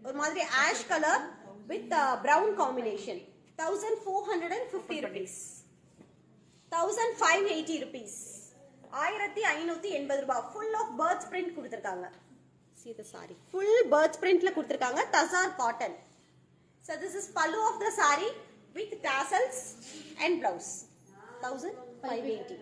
ஒரு மாதிரி ash colour with brown combination thousand four hundred and fifty rupees thousand five eighty rupees ஆயிரத்தி ஐநூத்தி எண்பது ரூபாய் ஃபுல் ஆஃப் பேர்ட்ஸ் பிரிண்ட் கொடுத்துருக்காங்க see the saree full birds பிரிண்ட்ல கொடுத்துருக்காங்க tussar cotton so this is pallu of the saree with tassels and blouse 1580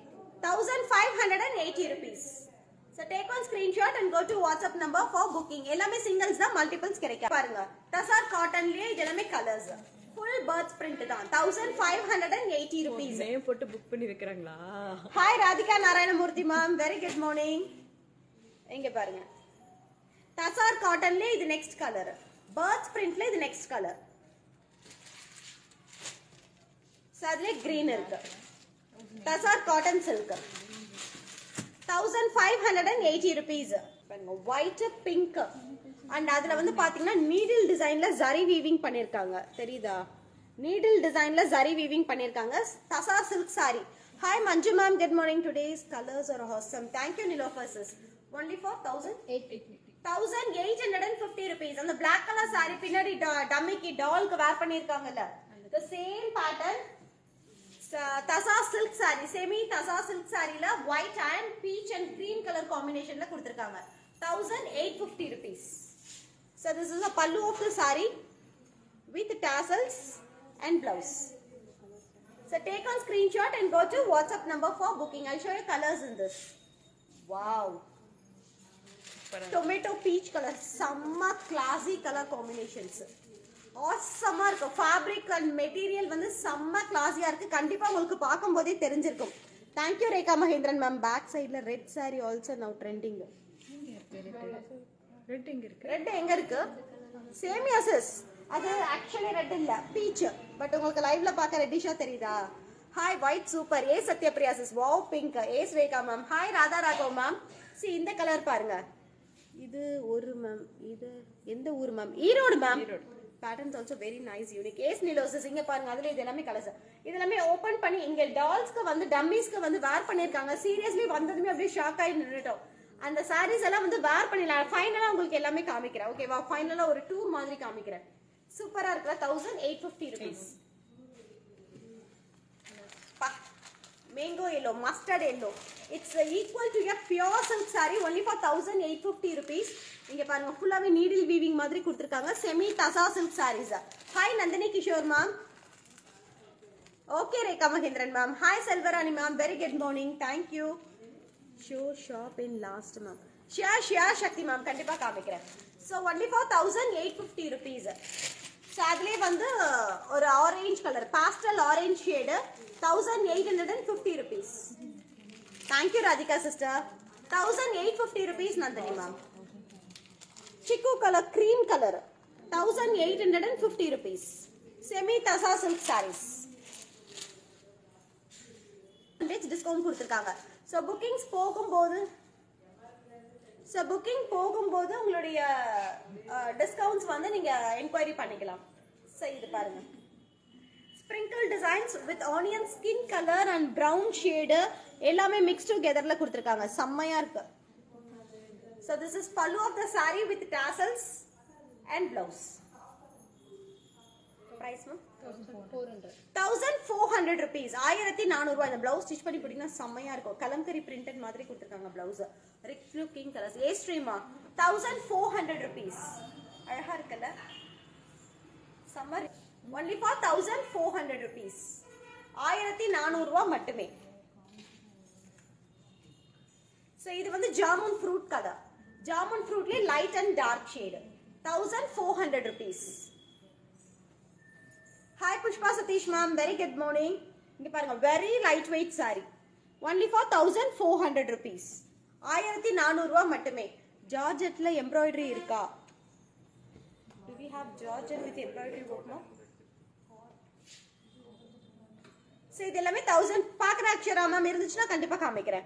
1580 rupees so take one screenshot and go to whatsapp number for booking எல்லாமே singles தான் multiples கிடைக்கும் பாருங்க தசார் காட்டன்லயே இது எல்லாமே colours full birds print தான் 1580 rupees name போட்டு book பண்ணி வைக்கிறாங்களா hi Radhika Narayanamurthy ma'am very good morning இங்க பாருங்க தசார் காட்டன்ல இது நெக்ஸ்ட் கலர் பேர்ட்ஸ் பிரிண்ட்ல இது நெக்ஸ்ட் கலர் அதுல கிரீன் இருக்கு tussar cotton silk thousand five hundred and eighty rupees white pink and அதுல வந்து பாத்தீங்கன்னா நீடில் டிசைன்ல ஜரி வீவிங் பண்ணிருக்காங்க தெரியுதா நீடில் டிசைன்ல ஜரி வீவிங் பண்ணிருக்காங்க tussar silk sari hi Manju ma'am good morning today's colours are awesome thank you நிலோஃபர்சஸ் only for thousand thousand eight hundred and fifty rupees அந்த பிளாக் கலர் சாரி பின்னாடி டம்மிக்கு டால்க்கு வேர் பண்ணிருக்காங்கல்ல the same pattern tussar silk sari semi tussar silk சாரில white and peach and green colour காம்பினேஷன்ல கொடுத்துருக்காங்க thousand eight fifty rupees so this is a pallu of the sorry with tassels and blouse. So take on screenshot and go to WhatsApp number for booking. I'll show you colors in this. Wow. Tomato peach colour செம்ம classy colour combinations ஆசமா இருக்கும் fabric and material வந்து செம்ம கிளாஸியா இருக்கு கண்டிப்பா உங்களுக்கு பார்க்கும் போதே தெரிஞ்சிருக்கும் thank you Rekha Mahendran ma'am back சைடுல red sari also now trending red எங்க இருக்கு ரெட் எங்க இருக்கு சேமியா சிஸ் அது ஆக்சுவலி ரெட் இல்ல பீச் பட் உங்களுக்கு லைவ்ல பார்க்க ரெட்டிஷா தெரியுதா ஹாய் ஒயிட் சூப்பர் ஏ சத்யபிரியா சிஸ் வாவ் பிங்க் ஏ Sreka ma'am hi Radha Raghav ma'am சி இந்த கலர் பாருங்க இது ஒரு மேம் இது எந்த ஊர் ma'am Erode ma'am patterns also very nice unique ஏஸ் நிலோசஸ் இங்க பாருங்க அதுல இது எல்லாமே கலர்ஸ் இது எல்லாமே ஓபன் பண்ணி இங்க டால்ஸ்க்கு வந்து டம்மிஸ்க்கு வந்து வேர் பண்ணிருக்காங்க சீரியஸ்லி வந்ததுமே அப்படியே ஷாக் ஆகி நின்னுட்டோம் அந்த சாரீஸ் எல்லாம் வந்து வேர் பண்ணிடலாம் ஃபைனலா உங்களுக்கு எல்லாமே காமிக்கிறேன் ஓகேவா ஃபைனலா ஒரு டூர் மாதிரி காமிக்கிறேன் சூப்பரா இருக்கிற thousand eight fifty rupees mango yellow mustard yellow it's equal to a pure silk sari only for thousand eight fifty rupees இங்க பாருங்க ஃபுல்லாவே நீடில் வீவிங் மாதிரி கொடுத்துருக்காங்க semi tussar silk saris hi Nandini Kishore ma'am okay Rekha Mahendran ma'am hi Selvarani ma'am very good morning thank you show shop in last ma'am ஷியா ஷியா Sakthi ma'am கண்டிப்பா காமிக்கிறேன் so only for thousand eight fifty rupees so அதுலேயே வந்து ஒரு orange colour pastel orange shade thousand eight hundred and fifty rupees thank you Radhika sister thousand eight fifty rupees Nandini ma'am chikoo colour cream colour thousand eight hundred and fifty rupees semi tussar silk saris discount கொடுத்துருக்காங்க so bookings போகும்போது so booking போகும்போது உங்களுடைய discounts வந்து நீங்க enquiry பண்ணிக்கலாம் so இது பாருங்க sprinkle designs with onion skin colour and brown shade எல்லாமே மிக்ஸ் டுகெதர்ல கொடுத்துருக்காங்க செம்மையா இருக்கு so this is pallu of the sorry with tassels and blouse price ma'am thousand four hundred rupees ஆயிரத்தி நானூறுபா இந்த பிளவுஸ் ஸ்டிச் பண்ணி போட்டீங்கன்னா செம்மையா இருக்கும் கலம்கரி பிரிண்டட் மாதிரி கொடுத்துருக்காங்க பிளவுஸ் ரிச் லுக்கிங் கலர்ஸ் ஏ ஸ்ட்ரீமா தௌசண்ட் ஃபோர் ஹண்ட்ரட் ருபீஸ் அழகா இருக்குல்ல summer only for thousand four hundred rupees ஆயிரத்தி நானூறுரூவா மட்டுமே ஸோ இது வந்து ஜாமுன் ஃப்ரூட் கதை ஜாமுன் ஃப்ரூட்லேயே light and dark shade thousand four hundred rupees hi Pushpa Sathish ma'am very good morning இங்க பாருங்க very light weight sari only for thousand four hundred rupees ஆயிரத்தி நானூறுரூவா மட்டுமே ஜார்ஜெட்ல எம்ப்ராய்டரி இருக்கா do we have georgette with embroidery work no so இது எல்லாமே thousand பார்க்குற அக்ஷரா மேம் இருந்துச்சுன்னா கண்டிப்பாக காமிக்கிறேன்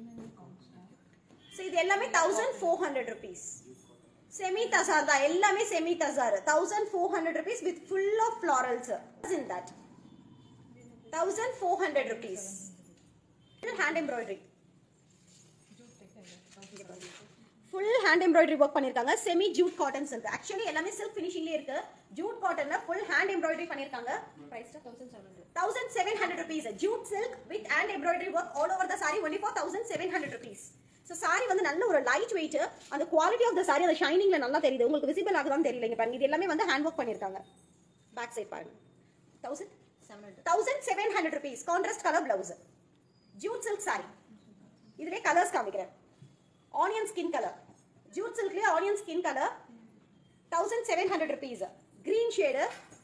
ஸோ இது எல்லாமே thousand four hundred rupees semi tussar தான் எல்லாமே semi tussar thousand four hundred rupees with full of florals in that thousand four hundred rupees hand embroidery full hand embroidery work பண்ணிருக்காங்க செமி ஜூட் காட்டன்ஸ் இருக்கு actually எல்லாமே silk ஃபினிஷிங்லேயே இருக்கு jute காட்டன்ல full hand embroidery பண்ணிருக்காங்க price thousand seven hundred rupees jute silk with hand embroidery work all over the sari only for thousand seven hundred rupees so sari வந்து நல்ல ஒரு light weight அந்த quality of the sari அந்த ஷைனிங்ல நல்லா தெரியுது உங்களுக்கு விசிபிள் ஆகுதான்னு தெரியல இங்க பாருங்க இது எல்லாமே வந்து ஹேண்ட் ஒர்க் பண்ணிருக்காங்க பேக் சைட் பாருங்க thousand thousand seven hundred rupees contrast colour blouse jute silk sari இதுலயே கலர்ஸ் காமிக்கிறேன் ஆனியன் ஸ்கின் கலர் ஜூட் சில்க்லயே onion skin colour thousand seven hundred rupees green shade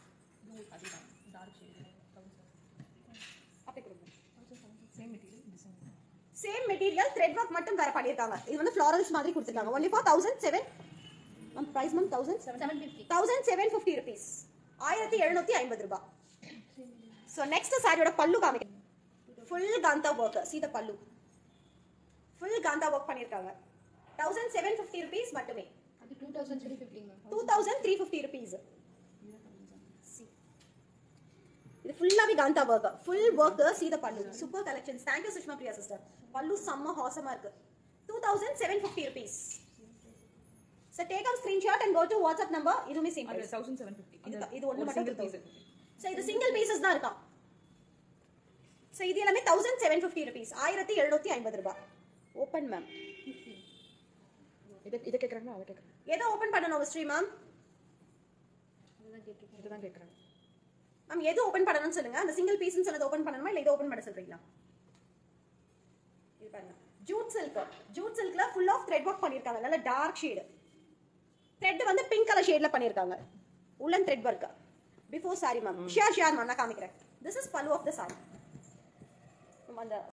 same material thread work மட்டும் வேற பண்ணிருக்காங்க இது வந்து florals மாதிரி கொடுத்துருக்காங்க only for thousand seven ma'am price ma'am thousand seven fifty thousand seven fifty rupees ஆயிரத்தி எழுநூத்தி ஐம்பது ரூபாய் ஸோ நெக்ஸ்ட் சாரியோட பல்லு காமிக்கிறேன் ஃபுல் காந்தா ஒர்க் சீத பல்லு ஃபுல் காந்தா ஒர்க் பண்ணியிருக்காங்க தௌசண்ட் செவன் ஃபிஃப்டி ருபீஸ் மட்டுமே அது two thousand three fifty ma'am two thousand three fifty rupees இது ஃபுல்லாவே காந்தா ஒர்க் ஃபுல் ஒர்க் சீத pallu super collections thank you Sushma Priya sister pallu செம்ம ஹாசமா இருக்கு two thousand seven fifty rupees so take out screenshot and go to WhatsApp number இதுவுமே same அது thousand seven fifty இது இது ஒன்று மட்டும் சிங்கிள் பீஸ் ஸோ இது சிங்கிள் பீசஸ் தான் இருக்கான் ஸோ இது எல்லாமே தௌசண்ட் செவன் ஃபிஃப்டி ருபீஸ் ஆயிரத்தி எழுநூத்தி ஐம்பது ரூபாய் ஓப்பன் மேம் இதை இதை கேட்குறாங்களா அதை கேட்குறாங்க எதை ஓப்பன் பண்ணணும் ஸ்ரீ மேம் அதுதான் கேட்டிருக்கேன் இதுதான் கேட்குறாங்க மேம் எது ஓப்பன் பண்ணணும்னு சொல்லுங்க அந்த சிங்கிள் பீஸ்னு சொன்னது ஓப்பன் பண்ணணுமா இல்லை இதை ஓப்பன் பண்ண சொல்றீங்களா இது பாருங்க ஜூட் சில்க் ஜூட் சில்க்ல ஃபுல் ஆஃப் த்ரெட் ஒர்க் பண்ணிருக்காங்க நல்ல டார்க் ஷேடு த்ரெட் வந்து பிங்க் கலர் ஷேட்ல பண்ணிருக்காங்க உள்ளன் thread work before sari ma'am ஷியார் ஷியார் மேம் நான் காமிக்கிறேன் this is pallu of the sari அந்த